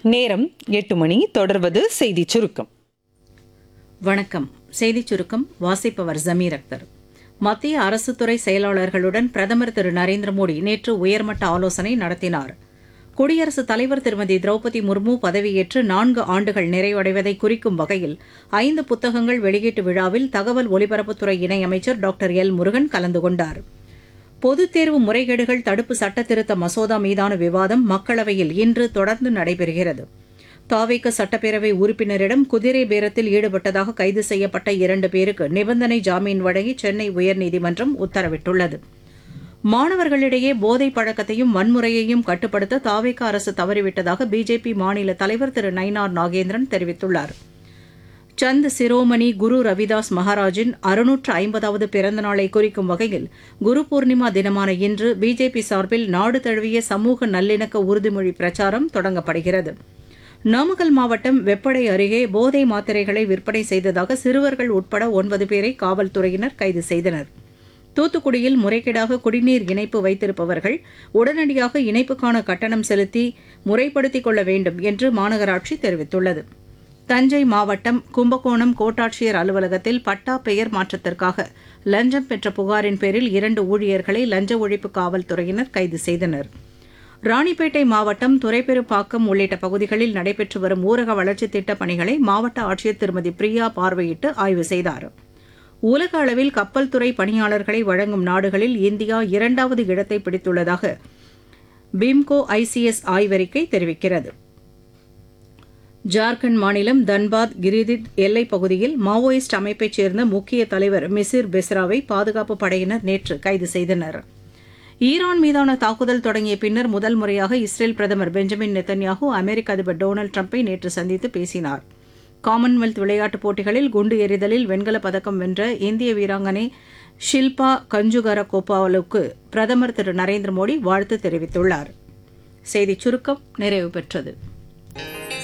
நேரம் எட்டு மணி தொடர்வது செய்திச் சுருக்கம் வணக்கம் செய்திச் சுருக்கம் வாசிப்பவர் ஜமீர் அக்தர் மத்திய அரசுத் துறை செயலாளர்களுடன் பிரதமர் திரு நரேந்திர மோடி நேற்று உயர்மட்ட ஆலோசனை நடத்தினார் குடியரசுத் தலைவர் திருமதி திரௌபதி முர்மு பதவியேற்று நான்கு ஆண்டுகள் நிறைவடைவதை குறிக்கும் வகையில் ஐந்து புத்தகங்கள் வெளியீட்டு விழாவில் தகவல் ஒலிபரப்புத்துறை இணையமைச்சர் டாக்டர் எல் முருகன் கலந்து கொண்டார் பொதுத் தேர்வு முறைகேடுகள் தடுப்பு சட்டத்திருத்த மசோதா மீதான விவாதம் மக்களவையில் இன்று தொடர்ந்து நடைபெறுகிறது தாவேக்க சட்டப்பேரவை உறுப்பினரிடம் குதிரை பேரத்தில் ஈடுபட்டதாக கைது செய்யப்பட்ட இரண்டு பேருக்கு நிபந்தனை ஜாமீன் வழங்கி சென்னை உயர்நீதிமன்றம் உத்தரவிட்டுள்ளது மாணவர்களிடையே போதை பழக்கத்தையும் வன்முறையையும் கட்டுப்படுத்த தாவேக்க அரசு தவறிவிட்டதாக பிஜேபி மாநில தலைவர் திரு நயினார் நாகேந்திரன் தெரிவித்துள்ளார் சந்த் சிரோமணி குரு ரவிதாஸ் மகாராஜின் அறுநூற்று ஐம்பதாவது பிறந்த நாளை குறிக்கும் வகையில் குரு பூர்ணிமா தினமான இன்று பிஜேபி சார்பில் நாடு தழுவிய சமூக நல்லிணக்க உறுதிமொழி பிரச்சாரம் தொடங்கப்படுகிறது நாமக்கல் மாவட்டம் வெப்படை அருகே போதை மாத்திரைகளை விற்பனை செய்ததாக சிறுவர்கள் உட்பட ஒன்பது பேரை காவல்துறையினர் கைது செய்தனர் தூத்துக்குடியில் முறைகேடாக குடிநீர் இணைப்பு வைத்திருப்பவர்கள் உடனடியாக இணைப்புக்கான கட்டணம் செலுத்தி முறைப்படுத்திக் கொள்ள வேண்டும் என்று மாநகராட்சி தெரிவித்துள்ளது தஞ்சை மாவட்டம் கும்பகோணம் கோட்டாட்சியர் அலுவலகத்தில் பட்டா பெயர் மாற்றத்திற்காக லஞ்சம் பெற்ற புகாரின் பேரில் இரண்டு ஊழியர்களை லஞ்ச ஒழிப்பு காவல்துறையினர் கைது செய்தனர் ராணிப்பேட்டை மாவட்டம் துரைப்பெருப்பாக்கம் உள்ளிட்ட பகுதிகளில் நடைபெற்று வரும் ஊரக வளர்ச்சித் திட்டப் பணிகளை மாவட்ட ஆட்சியர் திருமதி பிரியா பார்வையிட்டு ஆய்வு செய்தார் உலக அளவில் கப்பல் துறை பணியாளர்களை வழங்கும் நாடுகளில் இந்தியா இரண்டாவது இடத்தை பிடித்துள்ளதாக பிம்கோ ஐசிஎஸ் ஆய்வறிக்கை தெரிவிக்கிறது ஜார்க்கண்ட் மாநிலம் தன்பாத் கிரிதித் எல்லைப் பகுதியில் மாவோயிஸ்ட் அமைப்பைச் சேர்ந்த முக்கிய தலைவர் மிசிர் பெஸ்ராவை பாதுகாப்பு படையினர் நேற்று கைது செய்தனர் ஈரான் மீதான தாக்குதல் தொடங்கிய பின்னர் முதல் முறையாக இஸ்ரேல் பிரதமர் பெஞ்சமின் நெத்தன்யாகு அமெரிக்க அதிபர் டொனால்டு ட்ரம்ப்பை நேற்று சந்தித்து பேசினார் காமன்வெல்த் விளையாட்டுப் போட்டிகளில் குண்டு எறிதலில் வெண்கலப் பதக்கம் வென்ற இந்திய வீராங்கனை ஷில்பா கஞ்சுகர கோபாலுக்கு பிரதமர் திரு நரேந்திர மோடி வாழ்த்து தெரிவித்துள்ளார் செய்திச் சுருக்கம் நிறைவு பெற்றது